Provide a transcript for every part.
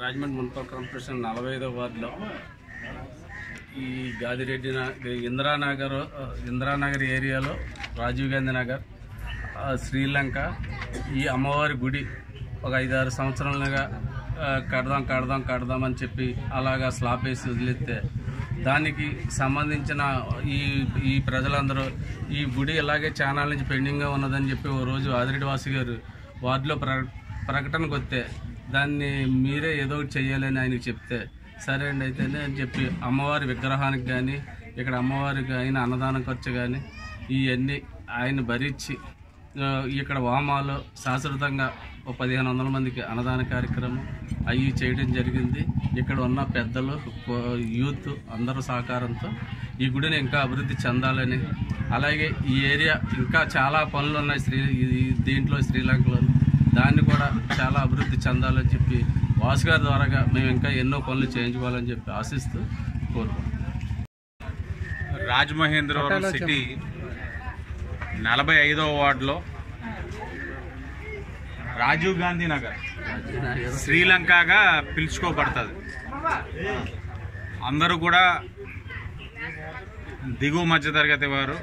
Rajahmundry municipal corporation నలభై ఐదో వార్డులో ఈ గాదిరెడ్డి నా- ఇందిరానగర్ ఆ, ఇందిరానగర్ ఏరియాలో రాజీవ్ గాంధీ నగర్ ఆ, శ్రీలంక ఈ అమ్మవారి గుడి ఒక ఐదారు సంవత్సరాలుగా ఆ, కడదాం కడదాం కడదాం అని చెప్పి అలాగా స్లాబ్ వేసి వదిలేస్తే దానికి సంబంధించిన ఈ ఈ ప్రజలందరూ ఈ గుడి ఇలాగే చాలా నుంచి పెండింగ్గా ఉన్నదని చెప్పి ఓ రోజు ఆదిరెడ్డి వాసి గారు వార్డులో ప్ర ప్రకటనకు వస్తే దాన్ని మీరే ఏదో ఒకటి చెయ్యాలని ఆయనకి చెప్తే సరే అండి అయితేనే అని చెప్పి అమ్మవారి విగ్రహానికి కానీ ఇక్కడ అమ్మవారికి అయిన అన్నదానం ఖర్చు కానీ ఇవన్నీ ఆయన భరించి ఆ, ఇక్కడ వామాలు శాశ్వతంగా ఒక పదిహేను వందల మందికి అన్నదాన కార్యక్రమం అవి చేయడం జరిగింది ఇక్కడ ఉన్న పెద్దలు కో- యూత్ అందరూ సహకారంతో ఈ గుడిని ఇంకా అభివృద్ధి చెందాలని అలాగే ఈ ఏరియా ఇంకా చాలా పనులు ఉన్నాయి శ్రీ ఈ- దీంట్లో శ్రీలంకలో దాన్ని కూడా చాలా అభివృద్ధి చెందాలని చెప్పి వాసు గారి ద్వారాగా మేము ఇంకా ఎన్నో పనులు చేయించుకోవాలని చెప్పి ఆశిస్తూ కోరుకుంటున్నాం రాజమహేంద్రవరం సిటీ నలభై ఐదవ వార్డులో రాజీవ్ గాంధీ నగర్ శ్రీలంకగా పిలుచుకోబడుతుంది అందరూ కూడా దిగువ మధ్యతరగతి వారు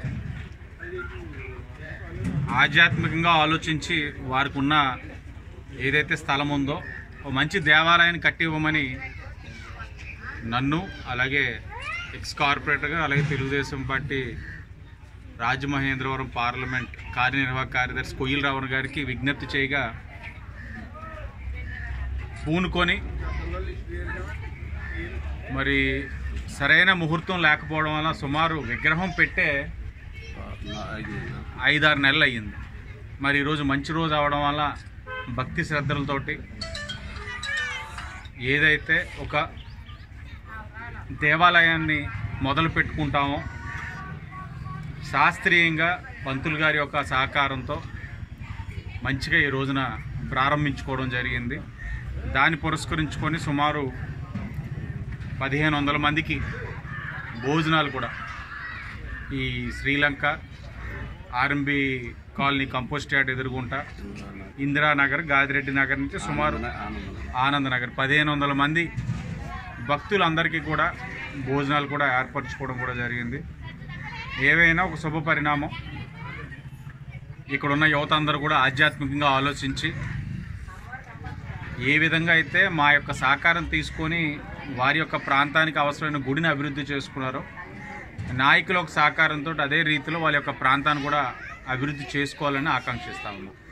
ఆధ్యాత్మికంగా ఆలోచించి వారికి ఉన్న ఏదైతే స్థలం ఉందో ఒక మంచి దేవాలయాన్ని కట్టి ఇవ్వమని నన్ను అలాగే ఎక్స్ కార్పొరేటర్గా అలాగే తెలుగుదేశం పార్టీ రాజమహేంద్రవరం పార్లమెంట్ కార్యనిర్వాహక కార్యదర్శి కొయ్యిల రావణ్ గారికి విజ్ఞప్తి చేయగా పూనుకొని మరి సరైన ముహూర్తం లేకపోవడం వల్ల సుమారు విగ్రహం పెట్టే ఐదారు నెలలు అయ్యింది మరి ఈరోజు మంచి రోజు అవడం వల్ల భక్తి శ్రద్ధలతోటి ఏదైతే ఒక దేవాలయాన్ని మొదలు పెట్టుకుంటామో శాస్త్రీయంగా పంతులు గారి యొక్క సహకారంతో మంచిగా ఈ రోజున ప్రారంభించుకోవడం జరిగింది దాన్ని పురస్కరించుకొని సుమారు పదిహేను వందల మందికి భోజనాలు కూడా ఈ Sri Lanka RMB colony compost yard ఎదురుగుంటా ఇందిరానగర్ గాదిరెడ్డి నగర్ నుంచి సుమారు ఆనంద్ నగర్ పదిహేను వందల మంది భక్తులందరికీ కూడా భోజనాలు కూడా ఏర్పరచుకోవడం కూడా జరిగింది ఏవైనా ఒక శుభ పరిణామం ఇక్కడ ఉన్న యువత అందరూ కూడా ఆధ్యాత్మికంగా ఆలోచించి ఏ విధంగా అయితే మా యొక్క సహకారం తీసుకొని వారి యొక్క ప్రాంతానికి అవసరమైన గుడిని అభివృద్ధి చేసుకున్నారో నాయకుల యొక్క సహకారంతో అదే రీతిలో వాళ్ళ యొక్క ప్రాంతాన్ని కూడా అభివృద్ధి చేసుకోవాలని ఆకాంక్షిస్తా ఉన్నాం